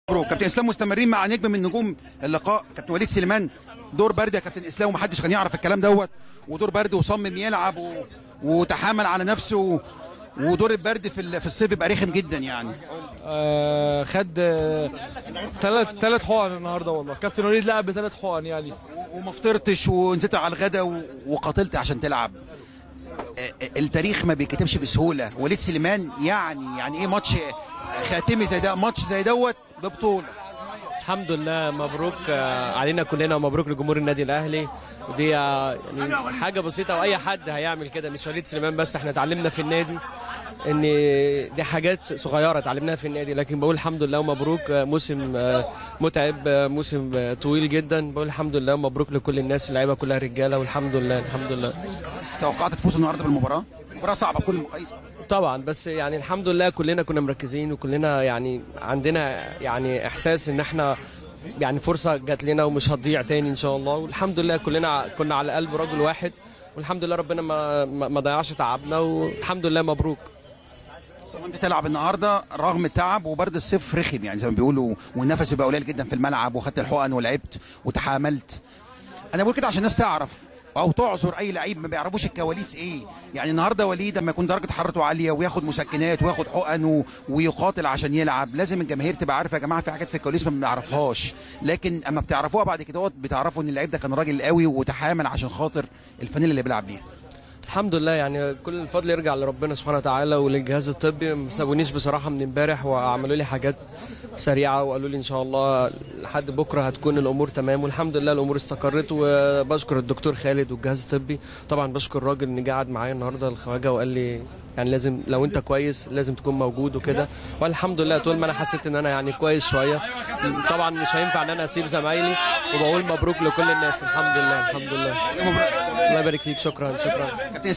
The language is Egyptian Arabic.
مبروك كابتن اسلام مستمرين مع نجم من نجوم اللقاء كابتن وليد سليمان دور برد يا كابتن اسلام ومحدش كان يعرف الكلام دوت ودور برد وصمم يلعب و... وتحامل على نفسه ودور البرد في ال- في الصيف بيبقى رخم جدا يعني آه خد ثلاث ثلاث حقن النهارده والله كابتن وليد لعب بثلاث حقن يعني و- وما فطرتش ونزلت على الغدا و... وقاتلت عشان تلعب آه، آه، التاريخ ما بيتكتبش بسهوله وليد سليمان يعني يعني ايه ماتش خاتمي زي ده ماتش زي دوت ببطوله الحمد لله مبروك آه، علينا كلنا ومبروك لجمهور النادي الاهلي ودي آه، يعني حاجه بسيطه واي حد هيعمل كده مش وليد سليمان بس احنا اتعلمنا في النادي ان دي حاجات صغيره اتعلمناها في النادي لكن بقول الحمد لله ومبروك آه، موسم آه، متعب آه، موسم آه، طويل جدا بقول الحمد لله ومبروك لكل الناس اللعيبه كلها رجاله والحمد لله الحمد لله توقعت تفوز النهارده بالمباراه مباراه صعبه بكل المقاييس طبعا بس يعني الحمد لله كلنا كنا مركزين وكلنا يعني عندنا يعني احساس ان احنا يعني فرصه جات لنا ومش هتضيع تاني ان شاء الله والحمد لله كلنا كنا على قلب رجل واحد والحمد لله ربنا ما ما ما ضيعش تعبنا والحمد لله مبروك صممت تلعب النهارده رغم التعب وبرد الصيف رخم يعني زي ما بيقولوا والنفس يبقى قليل جدا في الملعب وخدت الحقن ولعبت وتحاملت انا بقول كده عشان الناس تعرف او تعذر اي لعيب ما بيعرفوش الكواليس ايه يعني النهارده وليد لما يكون درجه حرارته عاليه وياخد مسكنات وياخد حقن و... ويقاتل عشان يلعب لازم الجماهير تبقى عارفه يا جماعه في حاجات في الكواليس ما بنعرفهاش لكن اما بتعرفوها بعد كده بتعرفوا ان اللعيب ده كان راجل قوي وتحامل عشان خاطر الفانيلا اللي بيلعب بيها الحمد لله يعني كل الفضل يرجع لربنا سبحانه وتعالى وللجهاز الطبي ما سابونيش بصراحه من امبارح وعملوا لي حاجات سريعه وقالوا لي ان شاء الله لحد بكره هتكون الامور تمام والحمد لله الامور استقرت وبشكر الدكتور خالد والجهاز الطبي طبعا بشكر الراجل اللي قاعد معايا النهارده الخواجه وقال لي يعني لازم لو انت كويس لازم تكون موجود وكده والحمد لله طول ما انا حسيت ان انا يعني كويس شويه طبعا مش هينفع ان انا اسيب زمايلي وبقول مبروك لكل الناس الحمد لله الحمد لله الله يبارك فيك شكرا شكرا كابتن